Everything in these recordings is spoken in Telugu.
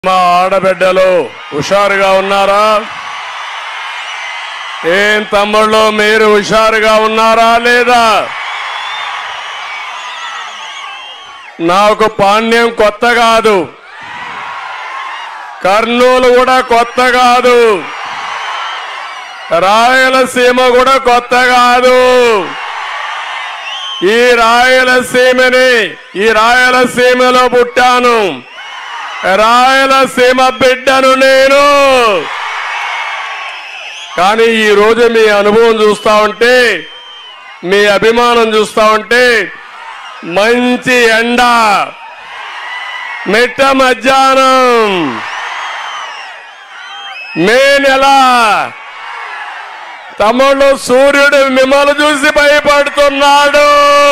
మా ఆడబిడ్డలు హుషారుగా ఉన్నారా ఏం తమ్ముళ్ళు మీరు హుషారుగా ఉన్నారా లేదా నాకు పాండ్యం కొత్త కాదు కర్నూలు కూడా కొత్త కాదు రాయలసీమ కూడా కొత్త కాదు ఈ రాయలసీమని ఈ రాయలసీమలో పుట్టాను రాయలసీమ బిడ్డను నేను కానీ ఈ రోజు మీ అనుభవం చూస్తా ఉంటే మీ అభిమానం చూస్తా ఉంటే మంచి ఎండ మిట్ట మధ్యాహ్నం మే నెల తమ్ముళ్ళు సూర్యుడు మిమ్మల్ని చూసి భయపడుతున్నాడు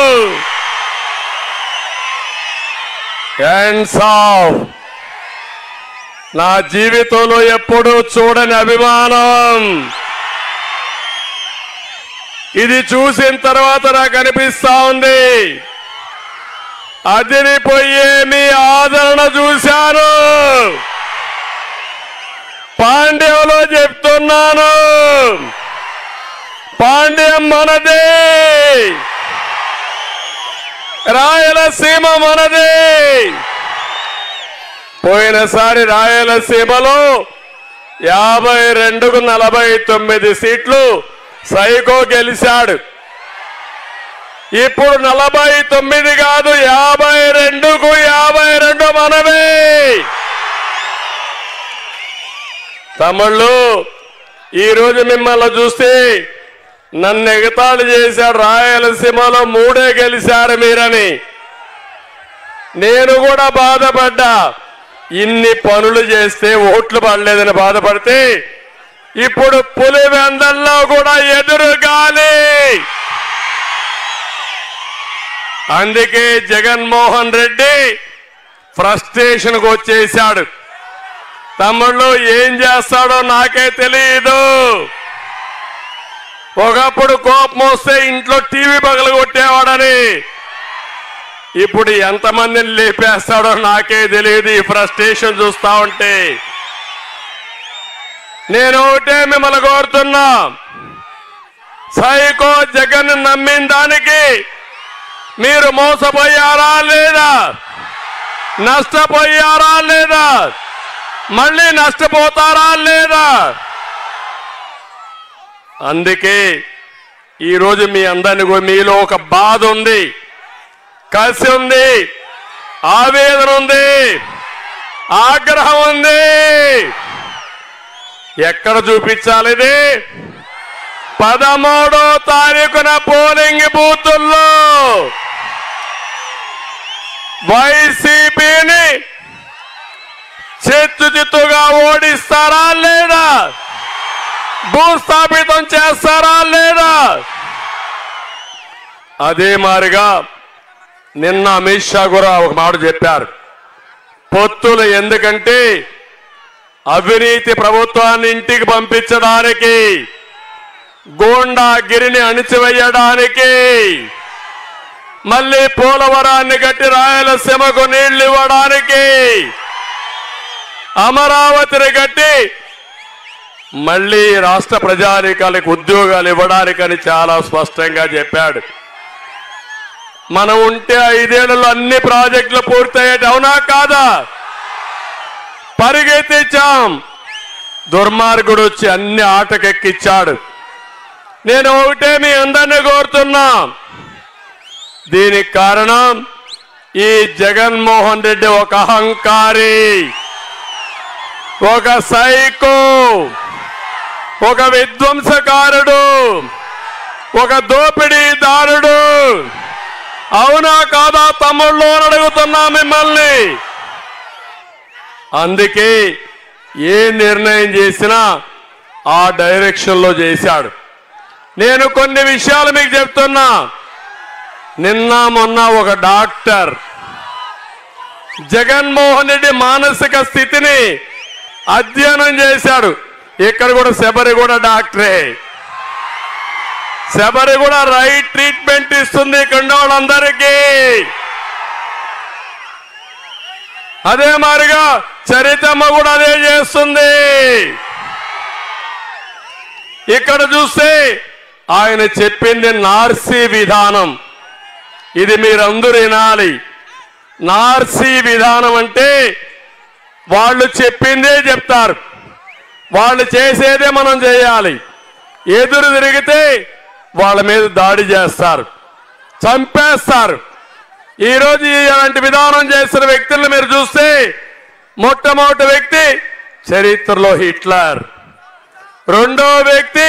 హ్యాండ్స్ ఆఫ్ నా జీవితంలో ఎప్పుడూ చూడని అభిమానం ఇది చూసిన తర్వాత నాకు అనిపిస్తా ఉంది అదిరిపోయే మీ ఆదరణ చూశాను పాండ్యంలో చెప్తున్నాను పాండ్యం మనదే రాయలసీమ మనదే పోయినసారి రాయలసీమలో యాభై రెండుకు నలభై తొమ్మిది సీట్లు సైకో గెలిచాడు ఇప్పుడు నలభై తొమ్మిది కాదు యాభై రెండుకు యాభై రెండు మనమే తమ్ముళ్ళు ఈరోజు మిమ్మల్ని చూస్తే నన్ను ఎగతాళి చేశాడు రాయలసీమలో మూడే గెలిచారు మీరని నేను కూడా బాధపడ్డా ఇన్ని పనులు చేస్తే ఓట్లు పడలేదని బాధపడితే ఇప్పుడు పులివెందల్లో కూడా ఎదురు గాలి అందుకే జగన్మోహన్ రెడ్డి ఫ్రస్ట్రేషన్కి వచ్చేశాడు తమ్ముళ్ళు ఏం చేస్తాడో నాకే తెలియదు ఒకప్పుడు కోపం వస్తే ఇంట్లో టీవీ పగలు కొట్టేవాడని ఇప్పుడు ఎంతమందిని లేపేస్తాడో నాకే తెలియదు ఈ ఫ్రస్ట్రేషన్ చూస్తా ఉంటే నేను ఒకటే మిమ్మల్ని కోరుతున్నా సైకో జగన్ నమ్మిన దానికి మీరు మోసపోయారా లేదా నష్టపోయారా లేదా మళ్ళీ నష్టపోతారా లేదా అందుకే ఈరోజు మీ అందరిని కూడా మీలో ఒక బాధ ఉంది కసి ఉంది ఆవేదన ఉంది ఆగ్రహం ఉంది ఎక్కడ చూపించాలి ఇది పదమూడో తారీఖున పోలింగ్ బూతుల్లో వైసీపీని చిత్తు చిత్తుగా ఓడిస్తారా లేదా భూస్థాపితం చేస్తారా లేదా అదే మారిగా నిన్న అమిత్ షా కూడా ఒక మాట చెప్పారు పొత్తులు ఎందుకంటే అవినీతి ప్రభుత్వాన్ని ఇంటికి పంపించడానికి గోండాగిరిని అణిచివేయడానికి మళ్ళీ పోలవరాన్ని కట్టి రాయలసీమకు నీళ్లు ఇవ్వడానికి అమరావతిని కట్టి మళ్ళీ రాష్ట్ర ప్రజానికాలకు ఉద్యోగాలు ఇవ్వడానికని చాలా స్పష్టంగా చెప్పాడు మనం ఉంటే ఐదేళ్లలో అన్ని ప్రాజెక్టులు పూర్తయ్యేది అవునా కాదా పరిగెత్తించాం దుర్మార్గుడు వచ్చి అన్ని ఆటకెక్కిచ్చాడు నేను ఒకటే మీ అందరినీ కోరుతున్నా దీనికి కారణం ఈ జగన్మోహన్ రెడ్డి ఒక అహంకారి ఒక సైకో ఒక విధ్వంసకారుడు ఒక దోపిడీదారుడు అవునా కాదా తమ్ముళ్ళు అని అడుగుతున్నా మిమ్మల్ని అందుకే ఏ నిర్ణయం చేసినా ఆ డైరెక్షన్ లో చేశాడు నేను కొన్ని విషయాలు మీకు చెప్తున్నా నిన్న మొన్న ఒక డాక్టర్ జగన్మోహన్ రెడ్డి మానసిక స్థితిని అధ్యయనం చేశాడు ఇక్కడ కూడా శబరి కూడా డాక్టరే శబరి కూడా రైట్ ట్రీట్మెంట్ ఇస్తుంది ఇక్కడ ఉన్న వాళ్ళందరికీ అదే మారిగా చరితమ్మ కూడా అదే చేస్తుంది ఇక్కడ చూస్తే ఆయన చెప్పింది నార్సీ విధానం ఇది మీరందరూ వినాలి నార్సీ విధానం అంటే వాళ్ళు చెప్పిందే చెప్తారు వాళ్ళు చేసేదే మనం చేయాలి ఎదురు తిరిగితే వాళ్ళ మీద దాడి చేస్తారు చంపేస్తారు ఈరోజు ఇలాంటి విధానం చేసిన వ్యక్తులను మీరు చూస్తే మొట్టమొదటి వ్యక్తి చరిత్రలో హిట్లర్ రెండో వ్యక్తి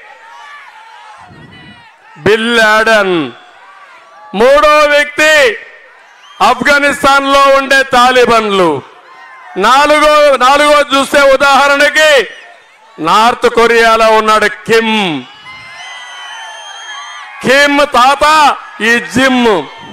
బిల్ లాడన్ మూడో వ్యక్తి ఆఫ్ఘనిస్తాన్ లో ఉండే తాలిబన్లు నాలుగో నాలుగో చూస్తే ఉదాహరణకి నార్త్ కొరియాలో ఉన్నాడు కిమ్ కిమ్ తాత ఈ జిమ్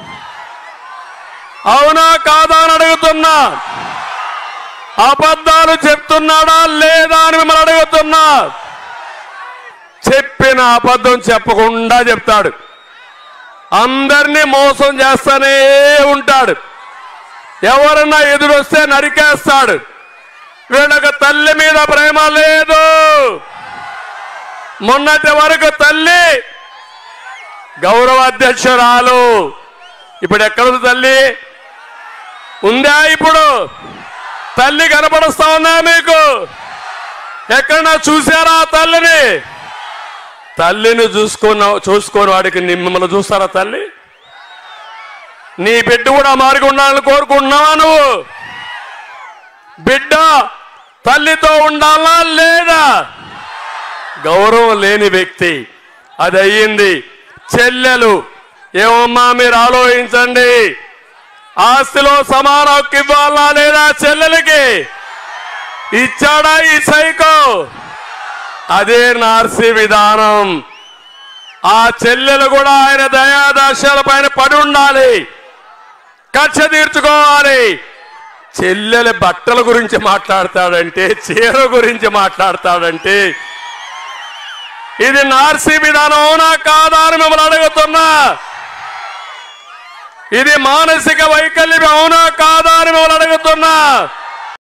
అవునా కాదా అని అడుగుతున్నా అబద్ధాలు చెప్తున్నాడా లేదా అని మిమ్మల్ని అడుగుతున్నా చెప్పిన అబద్ధం చెప్పకుండా చెప్తాడు అందరినీ మోసం చేస్తానే ఉంటాడు ఎవరన్నా ఎదురొస్తే నరికేస్తాడు వీళ్ళకి తల్లి మీద ప్రేమ లేదు మొన్నటి వరకు తల్లి గౌరవ అధ్యక్షురాలు ఇప్పుడు ఎక్కడుంది తల్లి ఉందా ఇప్పుడు తల్లి కనపడుస్తా ఉందా మీకు ఎక్కడన్నా చూసారా ఆ తల్లిని తల్లిని చూసుకున్న చూసుకొని వాడికి ని- మిమ్మల్ని చూస్తారా తల్లి నీ బిడ్డ కూడా మారిగి ఉండాలని కోరుకుంటున్నావా నువ్వు బిడ్డ తల్లితో ఉండాలా లేదా గౌరవం లేని వ్యక్తి అది అయ్యింది చెల్లెలు ఏమమ్మా మీరు ఆలోచించండి ఆస్తిలో సమాన హక్కు ఇవ్వాలా లేదా చెల్లెలకి ఇచ్చాడా ఈ సైకో అదే నార్సీ విధానం ఆ చెల్లెలు కూడా ఆయన దయాదాశాల పైన పడి ఉండాలి కక్ష తీర్చుకోవాలి చెల్లెల బట్టల గురించి మాట్లాడతాడంటే చీర గురించి మాట్లాడతాడంటే ఇది నార్సీ విధానం అవునా కాదా అని మిమ్మల్ని అడుగుతున్నా ఇది మానసిక వైకల్యం అవునా కాదా అని మిమ్మల్ని అడుగుతున్నా